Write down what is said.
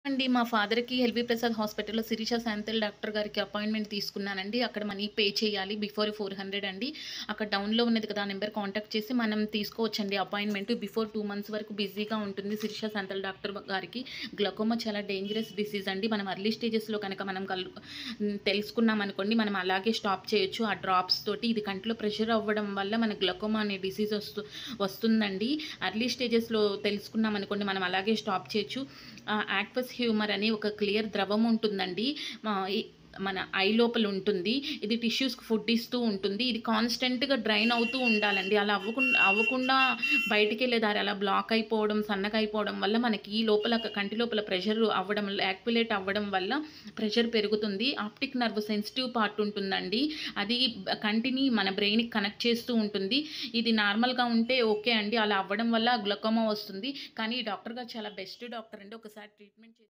అండి మా ఫాదర్‌కి ఎల్‌వి ప్రసాద్ హాస్పిటల్‌లో శిరీష శాంతల్ డాక్టర్ గారికి అపాయింట్‌మెంట్ తీసుకున్నానండి. అక్కడ మనీ పే చేయాలి. బిఫోర్ 400 అండి. అక్కడ డౌన్‌లో ఉన్నది కదా! ఆ నెంబర్ కాంటాక్ట్ చేసి మనం తీసుకోవచ్చండి అపాయింట్‌మెంట్. బిఫోర్ 2 మంత్స్ వరకు బిజీగా ఉంటుంది శిరీష శాంతల్ డాక్టర్ గారికి. గ్లకోమా చాలా డేంజరస్ డిసీజ్ అండి. మనం ఎర్లీ స్టేజెస్‌లో కనుక మనం కల్ హ్మ్, తెలుసుకున్నామనుకోండి మనం అలాగే స్టాప్ చేయొచ్చు. ఆ డ్రాప్స్ తోటి ఇది కంటిలో ప్రెషర్ అవ్వడం వల్ల మనకు గ్లకోమా అనే డిసీజ్ వస్తు వస్తుందండి. ఎర్లీ స్టేజెస్‌లో తెలుసుకున్నామనుకోండి మనం అలాగే స్టాప్ చేయొచ్చు. ఆహ్, యాక్వస్ హ్యూమర్ అని ఒక క్లియర్ ద్రవం ఉంటుందండి. ఆహ్, ఈ మన ఐ లోపల ఉంటుంది. ఇది టిష్యూస్‌కి ఫుడ్ ఇస్తూ ఉంటుంది. ఇది కాన్స్టెంట్‌గా డ్రైన్ అవుతూ ఉండాలండి. అలా అవ్వకుం అవ్వకుండా బయటికెళ్ళే దారి అలా బ్లాక్ అయిపోవడం, సన్నగా అయిపోవడం వల్ల మనకి లోపల కంటి లోపల ప్రెషర్ అవ్వడం యాక్యులేట్ అవ్వడం వల్ల ప్రెషర్ పెరుగుతుంది. ఆప్టిక్ నర్వ్ సెన్సిటివ్ పార్ట్ ఉంటుందండి. అది కంటిని మన బ్రెయిన్‌కి కనెక్ట్ చేస్తూ ఉంటుంది. ఇది నార్మల్‌గా ఉంటే ఓకే అండి. అలా అవ్వడం వల్ల గ్లకోమా వస్తుంది. కానీ ఈ డాక్టర్ గారు చాలా బెస్ట్ డాక్టర్ అండి. ఒకసారి ట్రీట్మెంట్ చే